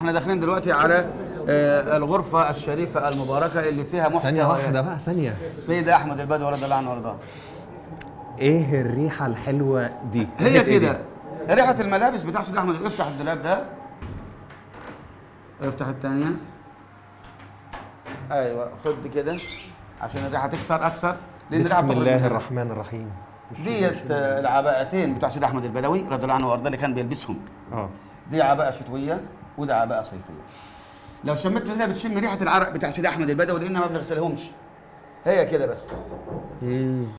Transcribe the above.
احنا داخلين دلوقتي على آه، الغرفه الشريفه المباركه اللي فيها محتوى ثانية واحدة بقى ثانية سيد احمد البدوي رضي الله عنه وارضاه ايه الريحة الحلوة دي؟ هي ريحة إيه كده ريحه الملابس بتاع سيد احمد افتح الدولاب ده افتح الثانيه ايوه خد كده عشان الريحه تكثر اكثر لان الريحه بسم بتخرج الله منها. الرحمن الرحيم ديت آه، العباءتين بتوع سيد احمد البدوي رضي الله عنه وارضاه اللي كان بيلبسهم اه دي عباءه شتويه وده عباءه صيفيه لو شميت كده بتشم ريحه العرق بتاع سيد احمد البدوي لان ما بنغسلهمش هي كده بس مم.